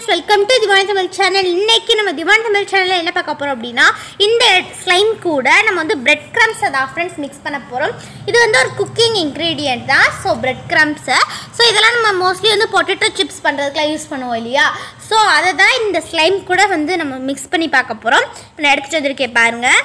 welcome to Diwan Tamil channel இன்னைக்கு நம்ம திவான் தமிழ் சேனலில் என்ன பார்க்க போகிறோம் அப்படின்னா இந்த ஸ்லைம் கூட நம்ம வந்து பிரெட் கிரம்ஸ் தான் ஃப்ரெண்ட்ஸ் மிக்ஸ் பண்ண போகிறோம் இது வந்து ஒரு குக்கிங் இன்க்ரீடியன்ட் தான் ஸோ பிரெட் கிரம்ஸை ஸோ இதெல்லாம் நம்ம மோஸ்ட்லி வந்து பொட்டேட்டோ சிப்ஸ் பண்ணுறதுக்குலாம் யூஸ் பண்ணுவோம் இல்லையா ஸோ அதை தான் இந்த ஸ்லைம் கூட வந்து நம்ம மிக்ஸ் பண்ணி பார்க்க போகிறோம் நான் எடுத்துகிட்டு வந்திருக்கேன் பாருங்கள்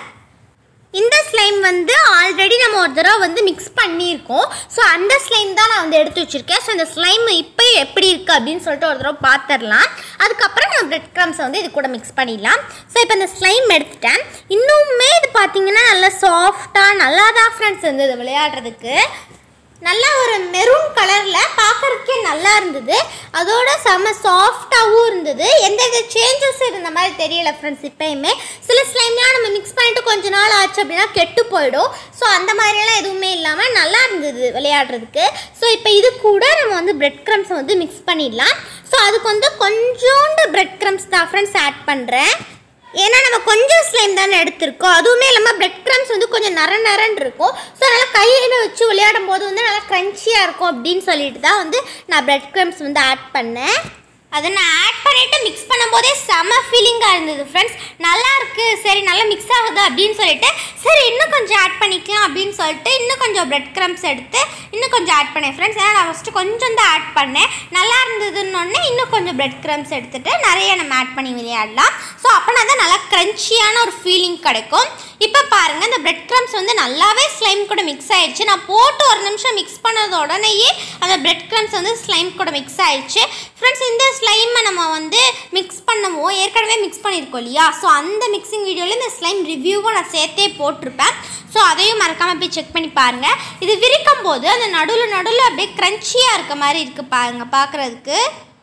இந்த ஸ்லைம் வந்து ஆல்ரெடி நம்ம ஒரு தடவை வந்து மிக்ஸ் பண்ணியிருக்கோம் ஸோ அந்த ஸ்லைம் தான் நான் வந்து எடுத்து வச்சுருக்கேன் ஸோ இந்த ஸ்லைம் இப்போ எப்படி இருக்குது அப்படின்னு சொல்லிட்டு ஒரு தடவை பார்த்துடலாம் அதுக்கப்புறம் நம்ம பிரெட் க்ரம்ஸை வந்து இது கூட மிக்ஸ் பண்ணிடலாம் ஸோ இப்போ இந்த ஸ்லைம் எடுத்துட்டேன் இன்னுமே இது பார்த்தீங்கன்னா நல்லா சாஃப்டாக நல்லா தான் ஃப்ரெண்ட்ஸ் இருந்தது விளையாடுறதுக்கு நல்லா ஒரு மெரூன் கலரில் பார்க்கறதுக்கே நல்லா இருந்தது அதோட செம்ம சாஃப்டாகவும் இருந்தது எந்த வித சேஞ்சஸும் இருந்த மாதிரி தெரியல ஃப்ரெண்ட்ஸ் இப்போயுமே சில ஸ்லைம்லாம் நம்ம மிக்ஸ் பண்ணிட்டு கொஞ்ச நாள் ஆச்சு அப்படின்னா கெட்டு போயிடும் ஸோ அந்த மாதிரியெல்லாம் எதுவுமே இல்லாமல் நல்லா இருந்தது விளையாடுறதுக்கு ஸோ இப்போ இது கூட நம்ம வந்து பிரெட் க்ரம்ஸை வந்து மிக்ஸ் பண்ணிடலாம் ஸோ அதுக்கு வந்து கொஞ்சோண்டு பிரெட் க்ரம்ஸ் தான் ஃப்ரெண்ட்ஸ் ஆட் பண்ணுறேன் ஏன்னா நம்ம கொஞ்சம் ஸ்லைம் தானே எடுத்திருக்கோம் அதுவுமே இல்லாமல் பிரெட் க்ரம்ஸ் வந்து கொஞ்சம் நர நரன்னு இருக்கும் ஸோ நல்லா கையில் வச்சு விளையாடும் போது வந்து நல்லா க்ரன்ச்சியாக இருக்கும் அப்படின்னு சொல்லிட்டு தான் வந்து நான் பிரெட் க்ரம்ஸ் வந்து ஆட் பண்ணேன் அதை நான் ஆட் பண்ணிவிட்டு மிக்ஸ் பண்ணும்போதே செம ஃபீலிங்காக இருந்தது ஃப்ரெண்ட்ஸ் நல்லா இருக்கு சரி நல்லா மிக்ஸ் ஆகுது அப்படின்னு சொல்லிட்டு சரி இன்னும் கொஞ்சம் ஆட் பண்ணிக்கலாம் அப்படின்னு சொல்லிட்டு இன்னும் கொஞ்சம் பிரெட் க்ரம்ஸ் எடுத்து இன்னும் கொஞ்சம் ஆட் பண்ணேன் ஃப்ரெண்ட்ஸ் ஏன்னா நான் ஃபஸ்ட்டு கொஞ்சம் தான் ஆட் பண்ணேன் நல்லா இருந்ததுன்னொடனே இன்னும் கொஞ்சம் பிரெட் க்ரம்ஸ் எடுத்துட்டு நிறைய நம்ம ஆட் பண்ணி விளையாடலாம் ஸோ அப்போனா தான் நல்லா க்ரன்ச்சியான ஒரு ஃபீலிங் கிடைக்கும் இப்போ பாருங்கள் இந்த பிரெட் க்ரம்ஸ் வந்து நல்லாவே ஸ்லைம் கூட மிக்ஸ் ஆயிடுச்சு நான் போட்டு ஒரு நிமிஷம் மிக்ஸ் பண்ணது உடனேயே அந்த பிரெட் க்ரம்ஸ் வந்து ஸ்லைம் கூட மிக்ஸ் ஆயிடுச்சு ஃப்ரெண்ட்ஸ் இந்த ஸ்லைமை நம்ம வந்து மிக்ஸ் பண்ணுவோம் ஏற்கனவே மிக்ஸ் பண்ணியிருக்கோம் இல்லையா ஸோ அந்த மிக்சிங் வீடியோவில் இந்த ஸ்லைம் ரிவ்யூவும் நான் சேர்த்தே போட்டிருப்பேன் ஸோ அதையும் மறக்காமல் போய் செக் பண்ணி பாருங்கள் இது விரிக்கும் போது அந்த நடுவில் நடுவில் அப்படியே க்ரன்ச்சியாக இருக்க மாதிரி இருக்குது பாருங்க பார்க்குறதுக்கு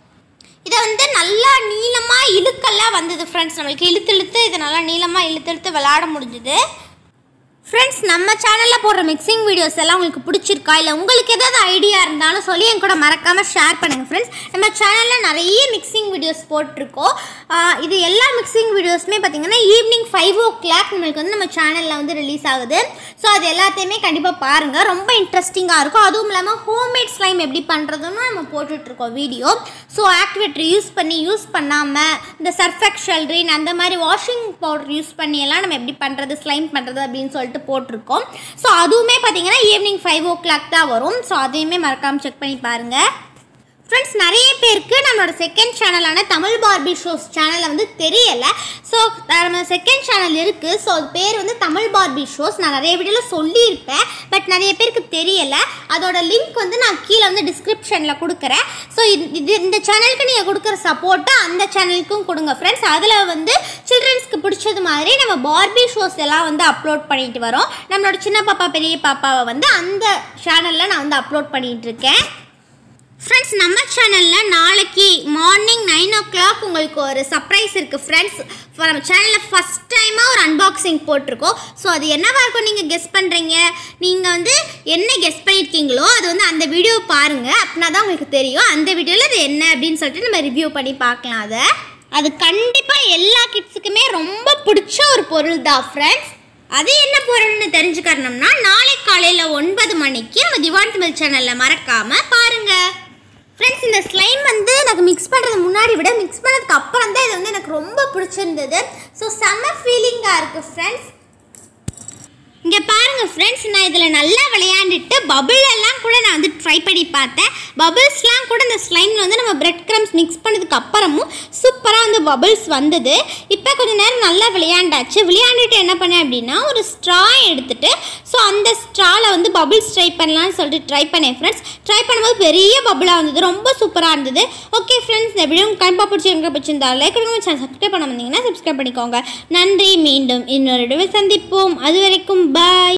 இதை வந்து நல்லா நீளமாக இழுக்கெல்லாம் வந்தது ஃப்ரெண்ட்ஸ் நம்மளுக்கு இழுத்து இழுத்து இதை நல்லா நீளமாக இழுத்து இழுத்து விளாட முடிஞ்சுது ஃப்ரெண்ட்ஸ் நம்ம சேனலில் போடுற மிக்சிங் வீடியோஸ் எல்லாம் உங்களுக்கு பிடிச்சிருக்கா இல்லை உங்களுக்கு ஏதாவது ஐடியா இருந்தாலும் சொல்லி என் கூட மறக்காமல் ஷேர் பண்ணுங்கள் ஃப்ரெண்ட்ஸ் நம்ம சேனலில் நிறைய மிக்சிங் வீடியோஸ் போட்டிருக்கோம் ஆஹ் இது எல்லா மிக்சிங் வீடியோஸுமே பார்த்தீங்கன்னா ஈவினிங் ஃபைவ் ஓ கிளாக் நம்மளுக்கு வந்து நம்ம சேனலில் வந்து ரிலீஸ் ஆகுது ஸோ அது எல்லாத்தையுமே கண்டிப்பாக பாருங்கள் ரொம்ப இன்ட்ரெஸ்டிங்காக இருக்கும் அதுவும் இல்லாமல் ஹோம்மேட் ஸ்லைம் எப்படி பண்ணுறதுன்னு நம்ம போட்டுட்ருக்கோம் வீடியோ ஸோ ஆக்டிவேட்டர் யூஸ் பண்ணி யூஸ் பண்ணாமல் இந்த சர்ஃபெக்ஷல் ரின் அந்த மாதிரி வாஷிங் பவுடர் யூஸ் பண்ணி எல்லாம் நம்ம எப்படி பண்ணுறது ஸ்லைம் பண்ணுறது அப்படின்னு சொல்லிட்டு போட்டிருக்கோம் ஸோ அதுவுமே பார்த்தீங்கன்னா ஈவினிங் ஃபைவ் ஓ கிளாக் தான் வரும் ஸோ அதையுமே மறக்காமல் செக் பண்ணி பாருங்கள் ஃப்ரெண்ட்ஸ் நிறைய பேருக்கு நம்மளோட செகண்ட் சேனலான தமிழ் பார்பி ஷோஸ் சேனலில் வந்து தெரியலை ஸோ நம்ம செகண்ட் சேனல் இருக்குது ஸோ அது பேர் வந்து தமிழ் பார்பி ஷோஸ் நான் நிறைய வீடியோவில் சொல்லியிருப்பேன் பட் நிறைய பேருக்கு தெரியலை அதோட லிங்க் வந்து நான் கீழே வந்து டிஸ்கிரிப்ஷனில் கொடுக்குறேன் ஸோ இது இந்த சேனலுக்கு நீங்கள் கொடுக்குற சப்போர்ட்டை அந்த சேனலுக்கும் கொடுங்க ஃப்ரெண்ட்ஸ் அதில் வந்து சில்ட்ரன்ஸ்க்கு பிடிச்சது மாதிரி நம்ம பார்பி ஷோஸ் எல்லாம் வந்து அப்லோட் பண்ணிட்டு வரோம் நம்மளோட சின்ன பாப்பா பெரிய பாப்பாவை வந்து அந்த சேனலில் நான் வந்து அப்லோட் பண்ணிகிட்டு இருக்கேன் ஃப்ரெண்ட்ஸ் நம்ம சேனலில் நாளைக்கு மார்னிங் நைன் ஓ கிளாக் உங்களுக்கு ஒரு சர்ப்ரைஸ் இருக்குது ஃப்ரெண்ட்ஸ் நம்ம சேனலில் ஃபஸ்ட் டைமாக ஒரு அன்பாக்சிங் போட்டிருக்கோம் ஸோ அது என்னவாக இருக்கும் நீங்கள் கெஸ் பண்ணுறீங்க நீங்கள் வந்து என்ன கெஸ் பண்ணியிருக்கீங்களோ அது வந்து அந்த வீடியோ பாருங்கள் அப்படின்னா தான் உங்களுக்கு தெரியும் அந்த வீடியோவில் அது என்ன அப்படின்னு சொல்லிட்டு நம்ம ரிவ்யூ பண்ணி பார்க்கலாம் அதை அது கண்டிப்பாக எல்லா கிட்ஸுக்குமே ரொம்ப பிடிச்ச ஒரு பொருள் தான் ஃப்ரெண்ட்ஸ் அது என்ன பொருள்னு தெரிஞ்சுக்கணும்னா நாளை காலையில் ஒன்பது மணிக்கு நம்ம திவான் தமிழ் சேனலில் மறக்காமல் பாருங்கள் ஃப்ரெண்ட்ஸ் இந்த ஸ்லைம் வந்து எனக்கு மிக்ஸ் பண்ணுறது முன்னாடி விட மிக்ஸ் பண்ணதுக்கு அப்புறம் தான் இது வந்து எனக்கு ரொம்ப பிடிச்சிருந்தது ஸோ செம்ம ஃபீலிங்காக இருக்குது ஃப்ரெண்ட்ஸ் இங்கே பாருங்கள் ஃப்ரெண்ட்ஸ் நான் இதில் நல்லா விளையாண்டுட்டு பபுள் எல்லாம் கூட நான் வந்து ட்ரை பண்ணி பார்த்தேன் பபிள்ஸ்லாம் கூட இந்த ஸ்லைமில் வந்து நம்ம பிரெட் க்ரம்ஸ் மிக்ஸ் பண்ணதுக்கு அப்புறமும் சூப்பராக வந்து பபிள்ஸ் வந்தது இப்போ கொஞ்சம் நேரம் நல்லா விளையாண்டாச்சு விளையாண்டுட்டு என்ன பண்ணேன் அப்படின்னா ஒரு ஸ்ட்ரா எடுத்துட்டு ஸோ அந்த ஸ்ட்ராவில் வந்து பபிள்ஸ் ட்ரை பண்ணலாம்னு சொல்லிட்டு ட்ரை பண்ணேன் ஃப்ரெண்ட்ஸ் ட்ரை பண்ணும்போது பெரிய பபுளாக வந்தது ரொம்ப சூப்பராக இருந்தது ஓகே ஃப்ரெண்ட்ஸ் இந்த வீடியோ கண்டிப்பாக பிடிச்சிருக்க பிடிச்சிருந்தா லைக் கொடுங்க சேனல் சப்ஸ்கிரைப் பண்ண வந்தீங்கன்னா சப்ஸ்கிரைப் பண்ணிக்கோங்க நன்றி மீண்டும் இன்னொரு வீடியோவில் சந்திப்போம் அது வரைக்கும் பாய்